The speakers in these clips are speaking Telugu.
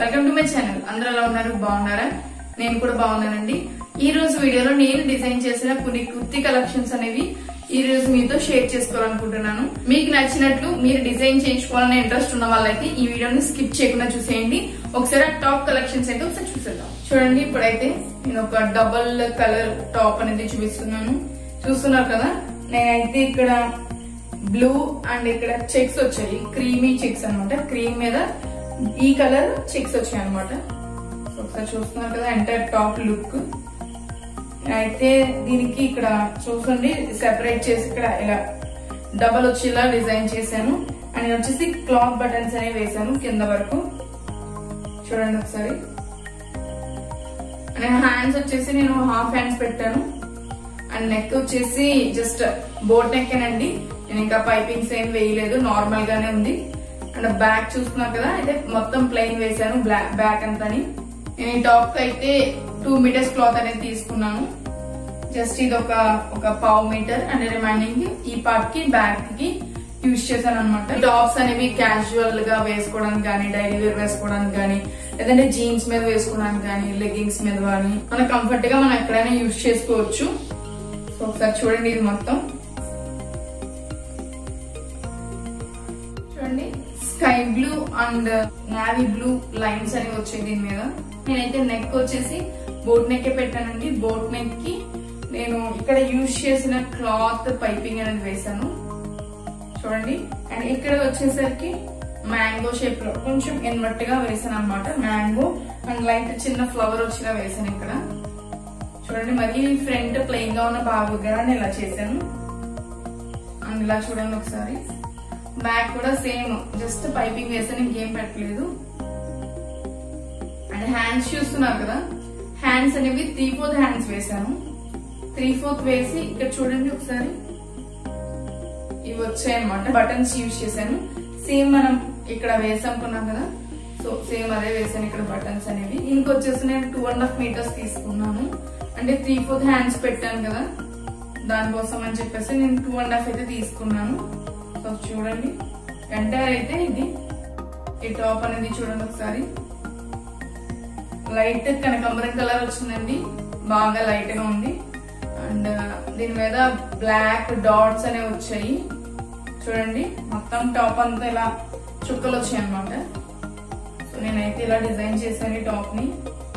వెల్కమ్ టు మై ఛానల్ అందరూ ఎలా ఉన్నారు బాగున్నారా నేను కూడా బాగున్నానండి ఈ రోజు వీడియోలో నేను డిజైన్ చేసిన కొన్ని కుర్తి కలెక్షన్స్ అనేవి ఈ రోజు మీతో షేర్ చేసుకోవాలనుకుంటున్నాను మీకు నచ్చినట్లు మీరు డిజైన్ చేయించుకోవాలనే ఇంట్రెస్ట్ ఉన్న వాళ్ళైతే ఈ వీడియోని స్కిప్ చేయకుండా చూసేయండి ఒకసారి ఆ టాప్ కలెక్షన్స్ అయితే ఒకసారి చూసేద్దాం చూడండి ఇప్పుడైతే నేను ఒక డబల్ కలర్ టాప్ అనేది చూపిస్తున్నాను చూస్తున్నారు కదా నేనైతే ఇక్కడ బ్లూ అండ్ ఇక్కడ చెక్స్ వచ్చాయి క్రీమీ చెక్స్ అన్నమాట క్రీమ్ మీద ఈ కలర్ చెక్స్ వచ్చాయి అనమాట ఒకసారి చూస్తున్నారు కదా ఎంటైర్ టాప్ లుక్ అయితే దీనికి ఇక్కడ చూసండి సెపరేట్ చేసి ఇక్కడ ఇలా డబల్ వచ్చేలా డిజైన్ చేశాను అండ్ నేను వచ్చేసి క్లాత్ బటన్స్ అనేవి వేసాను కింద వరకు చూడండి ఒకసారి అండ్ హ్యాండ్స్ వచ్చేసి నేను హాఫ్ హ్యాండ్స్ పెట్టాను అండ్ నెక్ వచ్చేసి జస్ట్ బోట్ నెక్ అండి నేను ఇంకా పైపింగ్స్ ఏం వేయలేదు నార్మల్ గానే ఉంది అండ్ బ్యాక్ చూస్తున్నారు కదా అయితే మొత్తం ప్లెయిన్ వేసాను బ్లాక్ బ్యాక్ అంతని నేను ఈ టాప్ కి అయితే టూ మీటర్స్ క్లాత్ అనేది తీసుకున్నాను జస్ట్ ఇది ఒక ఒక పావు మీటర్ అండ్ రిమైనింగ్ ఈ పార్ట్ కి బ్యాక్ కి యూజ్ చేశాను అనమాట టాప్స్ అనేవి క్యాజువల్ గా వేసుకోవడానికి కానీ డైలీ వేర్ వేసుకోవడానికి కానీ లేదంటే జీన్స్ మీద వేసుకోవడానికి కానీ లెగ్గింగ్స్ మీద కానీ మన కంఫర్ట్ గా మనం ఎక్కడైనా యూజ్ చేసుకోవచ్చు సో ఒకసారి చూడండి ఇది మొత్తం చూడండి sky blue and navy blue lines అనేవి వచ్చాయి దీని మీద నేనైతే నెక్ వచ్చేసి బోట్ నెక్ పెట్టానండి బోట్ నెక్ కి నేను ఇక్కడ యూజ్ చేసిన క్లాత్ పైపింగ్ అనేది వేసాను చూడండి అండ్ ఇక్కడ వచ్చేసరికి మ్యాంగో షేప్ లో కొంచెం ఇన్వర్ట్ గా వేసాను అనమాట మ్యాంగో అండ్ లైట్ చిన్న ఫ్లవర్ వచ్చేలా వేసాను ఇక్కడ చూడండి మరి ఫ్రంట్ ప్లెయిన్ గా ఉన్న బాగుగా నేను ఇలా చేశాను అండ్ ఇలా చూడండి ఒకసారి బ్యాక్ కూడా సేమ్ జస్ట్ పైపింగ్ వేసాను ఇంకేం పెట్టలేదు అండ్ హ్యాండ్స్ చూస్తున్నారు కదా హ్యాండ్స్ అనేవి త్రీ ఫోర్త్ హ్యాండ్స్ వేసాను త్రీ ఫోర్త్ వేసి ఇక్కడ చూడండి ఒకసారి ఇవి వచ్చాయి అనమాట బటన్స్ యూజ్ చేశాను సేమ్ మనం ఇక్కడ వేసానుకున్నాం కదా సో సేమ్ అదే వేసాను ఇక్కడ బటన్స్ అనేవి ఇంకొచ్చేసి నేను టూ అండ్ హాఫ్ మీటర్స్ తీసుకున్నాను అంటే త్రీ ఫోర్త్ హ్యాండ్స్ పెట్టాను కదా దానికోసం అని చెప్పేసి నేను టూ అండ్ హాఫ్ అయితే తీసుకున్నాను సో చూడండి ఎంటైర్ అయితే ఇది ఈ టాప్ అనేది చూడండి ఒకసారి లైట్ కనకాంబరం కలర్ వచ్చిందండి బాగా లైట్ గా ఉంది అండ్ దీని మీద బ్లాక్ డాట్స్ అనేవి వచ్చాయి చూడండి మొత్తం టాప్ అంతా ఇలా చుక్కలు వచ్చాయి అనమాట సో నేనైతే ఇలా డిజైన్ చేశాను ఈ టాప్ ని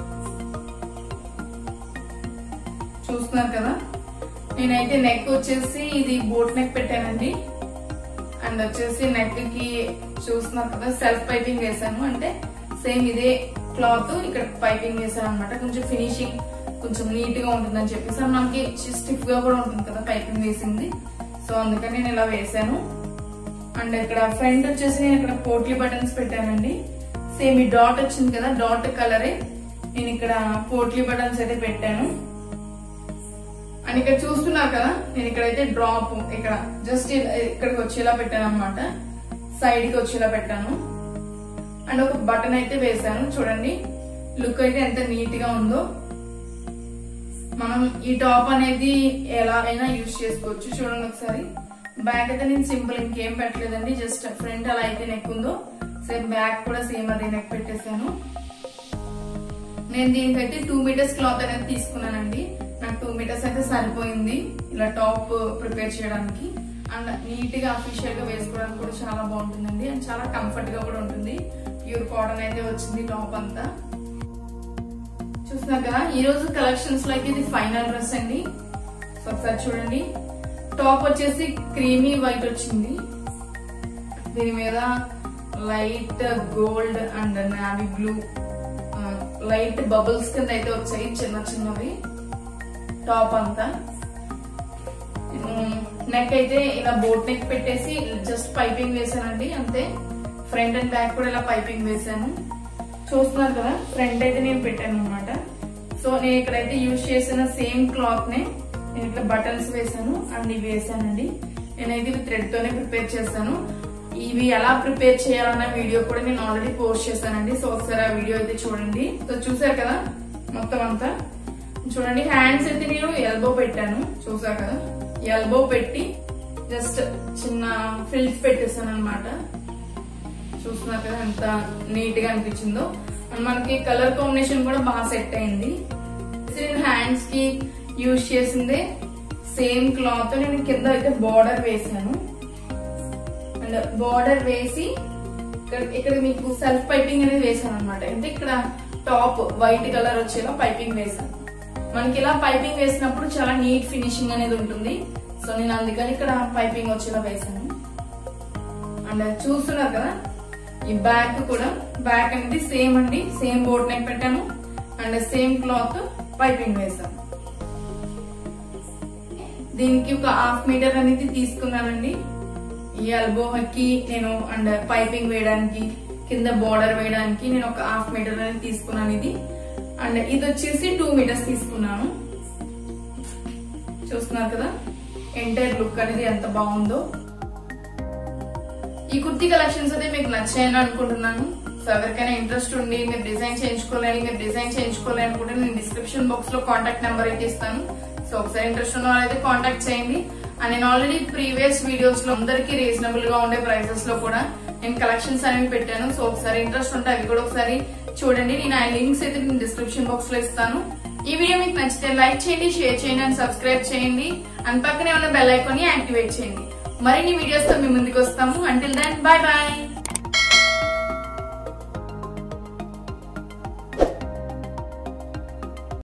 చూస్తున్నారు కదా నేనైతే నెక్ వచ్చేసి ఇది బోట్ నెక్ పెట్టానండి అండ్ వచ్చేసి నెక్ కి చూస్తున్నారు కదా సెల్ఫ్ పైపింగ్ వేసాను అంటే సేమ్ ఇదే క్లాత్ ఇక్కడ పైపింగ్ వేసాను అనమాట కొంచెం ఫినిషింగ్ కొంచెం నీట్ గా ఉంటుందని చెప్పేసి అండ్ మనకి స్టిఫ్ గా కూడా ఉంటుంది కదా పైపింగ్ వేసింది సో అందుకని నేను ఇలా వేసాను అండ్ ఇక్కడ ఫ్రంట్ వచ్చేసి నేను ఇక్కడ పోట్లీ బటన్స్ పెట్టానండి సేమ్ ఈ డాట్ వచ్చింది కదా డాట్ కలరే నేను ఇక్కడ పోట్లీ బటన్స్ అయితే పెట్టాను అండ్ ఇక్కడ చూస్తున్నారు కదా నేను ఇక్కడైతే డ్రాప్ ఇక్కడ జస్ట్ ఇక్కడికి వచ్చేలా పెట్టాను అనమాట సైడ్ కి వచ్చేలా పెట్టాను అండ్ ఒక బటన్ అయితే వేసాను చూడండి లుక్ అయితే ఎంత నీట్ గా ఉందో మనం ఈ టాప్ అనేది ఎలా అయినా యూజ్ చేసుకోవచ్చు చూడండి ఒకసారి బ్యాక్ అయితే నేను సింపుల్ ఇంకేం పెట్టలేదండి జస్ట్ ఫ్రంట్ అలా అయితే నెక్ ఉందో సేమ్ బ్యాక్ కూడా సేమ్ అదే నెక్ పెట్టేశాను నేను దీనికైతే టూ మీటర్స్ క్లాత్ అనేది తీసుకున్నానండి నాకు టూ మీటర్స్ అయితే సరిపోయింది ఇలా టాప్ ప్రిపేర్ చేయడానికి అండ్ నీట్ గా అఫీషియల్ గా వేసుకోవడానికి కూడా చాలా బాగుంటుందండి అండ్ చాలా కంఫర్ట్ గా కూడా ఉంటుంది ప్యూర్ కాటన్ అయితే వచ్చింది టాప్ అంతా చూస్తున్నారు కదా ఈ రోజు కలెక్షన్స్ లో అయితే ఇది ఫైనల్ డ్రెస్ అండి సో ఒకసారి చూడండి టాప్ వచ్చేసి క్రీమీ వైట్ వచ్చింది దీని మీద light gold and navy blue light bubbles కింద అయితే వచ్చాయి చిన్న చిన్నవి టాప్ అంతా నెక్ అయితే ఇలా బోట్ నెక్ పెట్టేసి జస్ట్ పైపింగ్ వేసానండి అంతే ఫ్రంట్ అండ్ బ్యాక్ కూడా ఇలా పైపింగ్ వేసాను చూస్తున్నారు కదా ఫ్రంట్ అయితే నేను పెట్టాను అనమాట సో నేను ఇక్కడైతే యూజ్ చేసిన సేమ్ క్లాత్ నే నేను ఇక్కడ బటన్స్ వేసాను అండ్ ఇవి వేసానండి నేనైతే ఇవి థ్రెడ్ తోనే ప్రిపేర్ చేశాను ఇవి ఎలా ప్రిపేర్ చేయాలన్న వీడియో కూడా నేను ఆల్రెడీ పోస్ట్ చేశానండి సో ఒకసారి ఆ వీడియో అయితే చూడండి సో చూసారు కదా మొత్తం అంతా చూడండి హ్యాండ్స్ అయితే నేను ఎల్బో పెట్టాను చూసారు కదా ఎల్బో పెట్టి జస్ట్ చిన్న ఫిల్స్ పెట్టేసాను అనమాట చూస్తున్నారు కదా ఎంత నీట్ గా అనిపించిందో అండ్ మనకి కలర్ కాంబినేషన్ కూడా బాగా సెట్ అయింది నేను హ్యాండ్స్ కి యూజ్ చేసిందే సేమ్ క్లాత్ నేను కింద అయితే బార్డర్ వేసాను అండ్ బార్డర్ వేసి ఇక్కడ ఇక్కడ మీకు సెల్ఫ్ పైపింగ్ అనేది వేసాను అనమాట అంటే ఇక్కడ టాప్ వైట్ కలర్ వచ్చేలా పైపింగ్ వేసాను మనకి ఇలా పైపింగ్ వేసినప్పుడు చాలా నీట్ ఫినిషింగ్ అనేది ఉంటుంది సో నేను అందుకని ఇక్కడ పైపింగ్ వచ్చేలా వేసాను అండ్ చూస్తున్నారు కదా ఈ బ్యాక్ కూడా బ్యాక్ అనేది సేమ్ అండి సేమ్ బోట్ నెక్ పెట్టాను అండ్ సేమ్ క్లాత్ పైపింగ్ వేసాను దీనికి ఒక హాఫ్ మీటర్ అనేది తీసుకున్నానండి ఈ ఎల్బోకి నేను అండ్ పైపింగ్ వేయడానికి కింద బార్డర్ వేయడానికి నేను ఒక హాఫ్ మీటర్ అనేది తీసుకున్నాను ఇది అండ్ ఇది వచ్చేసి టూ మీటర్స్ తీసుకున్నాను చూస్తున్నారు కదా ఎంటైర్ లుక్ అనేది ఎంత బాగుందో ఈ కుర్తీ కలెక్షన్స్ అయితే మీకు నచ్చాయని అనుకుంటున్నాను సో ఎవరికైనా ఇంట్రెస్ట్ ఉండి మీరు డిజైన్ చేయించుకోలేని మీరు డిజైన్ చేయించుకోలేని అనుకుంటే నేను డిస్క్రిప్షన్ బాక్స్ లో కాంటాక్ట్ నెంబర్ అయితే ఇస్తాను సో ఒకసారి ఇంట్రెస్ట్ ఉన్న వాళ్ళైతే కాంటాక్ట్ చేయండి అండ్ నేను ఆల్రెడీ ప్రీవియస్ వీడియోస్ లో అందరికీ రీజనబుల్ గా ఉండే ప్రైసెస్ లో కూడా నేను కలెక్షన్స్ అనేవి పెట్టాను సో ఒకసారి ఇంట్రెస్ట్ ఉంటే అవి కూడా ఒకసారి చూడండి నేను ఆ లింక్స్ అయితే నేను డిస్క్రిప్షన్ బాక్స్ లో ఇస్తాను ఈ వీడియో మీకు నచ్చితే లైక్ చేయండి షేర్ చేయండి అండ్ సబ్స్క్రైబ్ చేయండి అండ్ పక్కనే ఉన్న బెల్ ఐకాన్ ని యాక్టివేట్ చేయండి మరిన్ని వీడియోస్ తో మీ ముందుకు వస్తాము అంటిల్ దెన్ బాయ్ బాయ్